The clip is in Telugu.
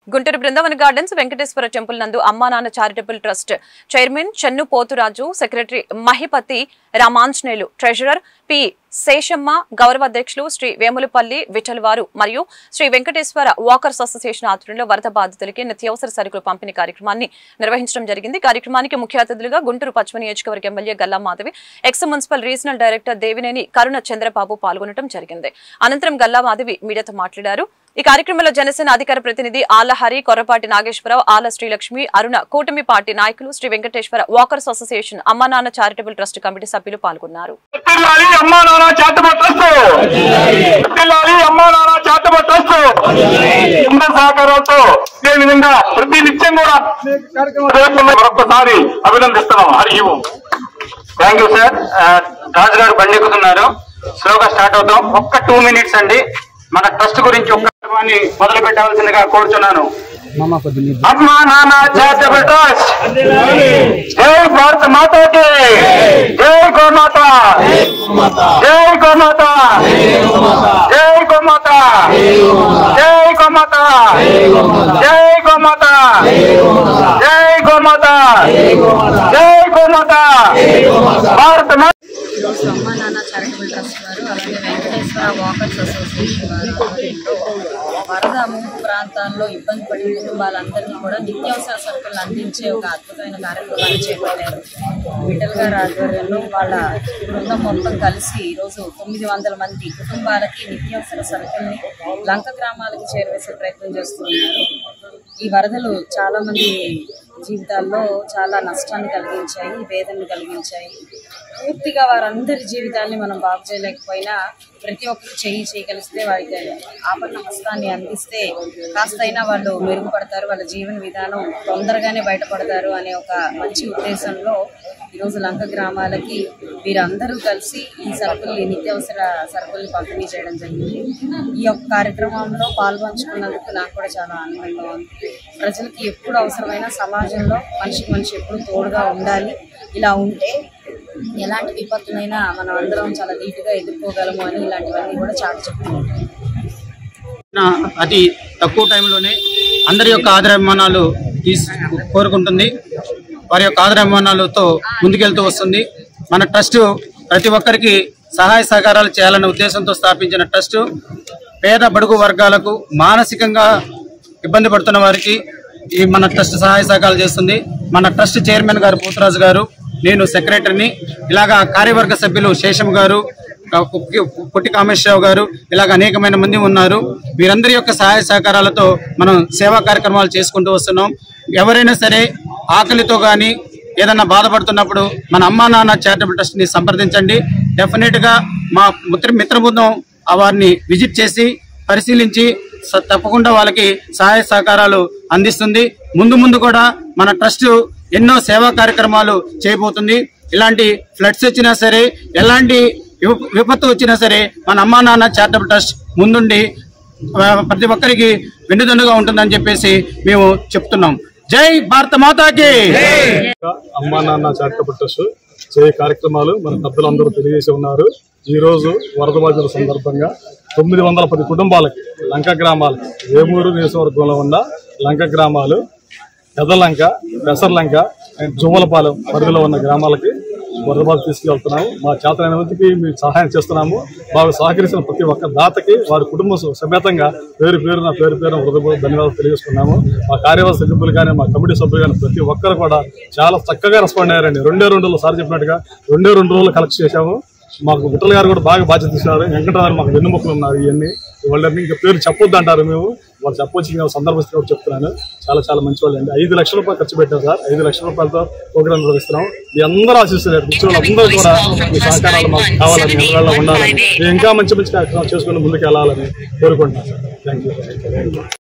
గుంటూరు బృందావన గార్డెన్స్ వెంకటేశ్వర టెంపుల్ నందు అమ్మా నాన్న charitable trust chairman Chennu Poturaju secretary Mahipati Ramanjaneyulu treasurer P Seshamma గౌరవ అధ్యక్షులు శ్రీ వేములపల్లి విఠలవారు మరియు శ్రీ వెంకటేశ్వర వాకర్స్ అసోసియేషన్ ఆధ్వర్యంలో వరద బాధితులకి నిత్యావసర సరుకుల పంపిణీ కార్యక్రమాన్ని నిర్వహించడం జరిగింది కార్యక్రమానికి ముఖ్య అతిథులుగా గుంటూరు పశ్చిమ నియోజకవర్గ MLA Galla Madhavi ex municipal regional director Devineni Karuna Chandrababu పాల్గొనడం జరిగింది అనంతరం గల్లా మాధవి మీడియాతో మాట్లాడారు ఈ కార్యక్రమంలో జనసేన అధికార ప్రతినిధి ఆలహరి కొర్రపాటి నాగేశ్వరరావు ఆల శ్రీలక్ష్మి అరుణ కూటమి పార్టీ నాయకులు శ్రీ వెంకటేశ్వర వాకర్స్ అసోసియేషన్ అమ్మా నాన్న చారిటబుల్ ట్రస్ట్ కమిటీ సభ్యులు పాల్గొన్నారు పిల్లాలి అమ్మా నాన్న చేతబడి ట్రస్ట్ పిల్లాలి అమ్మా నాన్న చేతబడి ట్రస్ట్ అందరి సహకారాలతో ఇదే విధంగా ప్రతి నిత్యం కూడా మరొకసారి అభినందిస్తున్నాం Hari Om thank you sir Raju garu బండి ఎక్కుతున్నారు స్లోగా స్టార్ట్ అవుతాం ఒక్క టూ మినిట్స్ అండి మన ట్రస్ట్ గురించి ఒక్క కార్యక్రమాన్ని మొదలు పెట్టవలసిందిగా కోరుచున్నాను అమ్మా నాన్న చారిటబుల్ ట్రస్ట్ జై భారత మాతాకి జై గోమాత జై గోమాత జై గోమాత జై గోమాత జై గోమాత జై గోమాత జై గోమాత భారత మాత ఈరోజు అమ్మా నాన్న చారిటబుల్ ట్రస్ట్ వారు అలాగే వెంకటేశ్వర వాకర్స్ అసోసియేషన్ వారు ఆధ్వర్యంలో వరద ముంపు ప్రాంతాల్లో ఇబ్బంది పడిన కుటుంబాలందరినీ కూడా నిత్యావసర సరుకులను అందించే ఒక అద్భుతమైన కార్యక్రమాన్ని చేపట్టారు విఠల్ గారి ఆధ్వర్యంలో వాళ్ళ బృందం మొత్తం కలిసి ఈరోజు తొమ్మిది వందల మంది కుటుంబాలకి నిత్యావసర సరుకుల్ని లంక గ్రామాలకు చేరవేసే ప్రయత్నం చేస్తున్నారు ఈ వరదలు చాలా మంది జీవితాల్లో చాలా నష్టాన్ని కలిగించాయి వేదనను కలిగించాయి పూర్తిగా వారందరి జీవితాల్ని మనం బాగు చేయలేకపోయినా ప్రతి ఒక్కరు చేయి చేయగలిస్తే వారికి ఆపన్న హస్తాన్ని అందిస్తే కాస్తైనా వాళ్ళు మెరుగుపడతారు వాళ్ళ జీవన విధానం తొందరగానే బయటపడతారు అనే ఒక మంచి ఉద్దేశంలో ఈరోజు లంక గ్రామాలకి వీరందరూ కలిసి ఈ సరుకుల్ని నిత్యావసర సరుకుల్ని పంపిణీ చేయడం జరిగింది ఈ యొక్క కార్యక్రమంలో పాల్పంచుకున్నందుకు నాకు కూడా చాలా ఆనందంగా ఉంది ప్రజలకి ఎప్పుడు అవసరమైన సమాజంలో మనిషికి మనిషి ఎప్పుడు తోడుగా ఉండాలి ఇలా ఉంటే ఎలాంటి విపత్తునైనా మనం అందరం చాలా ధీటుగా ఎదుర్కోగలము అని ఇలాంటివన్నీ కూడా చాటి చెప్తున్నాం నా అతి తక్కువ టైంలోనే అందరి యొక్క ఆదరాభిమానాలు తీసు కోరుకుంటుంది వారి యొక్క ఆదరాభిమానాలతో ముందుకెళ్తూ వస్తుంది మన ట్రస్ట్ ప్రతి ఒక్కరికి సహాయ సహకారాలు చేయాలనే ఉద్దేశంతో స్థాపించిన ట్రస్ట్ పేద బడుగు వర్గాలకు మానసికంగా ఇబ్బంది పడుతున్న వారికి ఈ మన ట్రస్ట్ సహాయ సహకారాలు చేస్తుంది మన ట్రస్ట్ చైర్మన్ గారు పోతురాజు గారు నేను సెక్రటరీని ఇలాగా కార్యవర్గ సభ్యులు శేషం గారు పొట్టి కామేశ్వరరావు గారు ఇలాగ అనేకమైన మంది ఉన్నారు వీరందరి యొక్క సహాయ సహకారాలతో మనం సేవా కార్యక్రమాలు చేసుకుంటూ వస్తున్నాం ఎవరైనా సరే ఆకలితో కానీ ఏదన్నా బాధపడుతున్నప్పుడు మన అమ్మా నాన్న చారిటబుల్ ట్రస్ట్ ని సంప్రదించండి డెఫినెట్ గా మా మిత్ర మిత్ర బృందం ఆ వారిని విజిట్ చేసి పరిశీలించి స- తప్పకుండా వాళ్ళకి సహాయ సహకారాలు అందిస్తుంది ముందు ముందు కూడా మన ట్రస్ట్ ఎన్నో సేవా కార్యక్రమాలు చేయబోతుంది ఇలాంటి ఫ్లడ్స్ వచ్చినా సరే ఎలాంటి విప- విపత్తు వచ్చినా సరే మన అమ్మా నాన్న చారిటబుల్ ట్రస్ట్ ముందుండి ఆ, ప్రతి ఒక్కరికి వెన్నుదన్నుగా ఉంటుందని చెప్పేసి మేము చెప్తున్నాం జై భారత మాతాకి అమ్మా నాన్న చారిటబుల్ ట్రస్ట్ చేయ కార్యక్రమాలు మన పెద్దలందరూ తెలియజేసి ఉన్నారు ఈ రోజు వరద బాధితుల సందర్భంగా తొమ్మిది వందల పది కుటుంబాలకి లంక గ్రామాలకి వేమూరు నియోజకవర్గంలో ఉన్న లంక గ్రామాలు పెదలంక పెసర్లంక అండ్ జువ్వలపాలెం పరిధిలో ఉన్న గ్రామాలకి వరద బాధ తీసుకెళ్తున్నాము మా చేతనైన మందికి మేము సహాయం చేస్తున్నాము బాగా సహకరించిన ప్రతి ఒక్క దాతకి వారి కుటుంబ సమేతంగా పేరు పేరున పేరు పేరున హృదయపూర్వక ధన్యవాదాలు తెలియజేసుకున్నాము మా కార్యవర్గ సభ్యులు కానీ మా కమిటీ సభ్యులు కానీ ప్రతి ఒక్కరు కూడా చాలా చక్కగా రెస్పాండ్ అయ్యారండి రెండే రెండు రోజులు సార్ చెప్పినట్టుగా రెండే రెండు రోజులు కలెక్ట్ చేశాము మాకు విఠల్ గారు కూడా బాగా బాధ్యత తీసుకున్నారు వెంకటరావు మాకు వెన్నుముకలు ఉన్నారు ఇవన్నీ వాళ్ళని ఇంకా పేరు చెప్పొద్దు అంటారు మేము వాళ్ళు చెప్పొచ్చు మేము సందర్భిస్తూ కూడా చెప్తున్నాను చాలా చాలా మంచి వాళ్ళు అండి ఐదు లక్షల రూపాయలు ఖర్చు పెట్టాం సార్ ఐదు లక్షల రూపాయలతో ప్రోగ్రామ్ నిర్వహిస్తున్నాం మీ అందరూ ఆశిస్తున్నారు ఇచ్చిన వాళ్ళందరూ కూడా మీ సహకారాలు మాకు కావాలని ఎన్నో ఉండాలని మేము ఇంకా మంచి మంచి కార్యక్రమాలు చేసుకుని ముందుకు వెళ్ళాలని కోరుకుంటున్నాం సార్ థ్యాంక్ యూ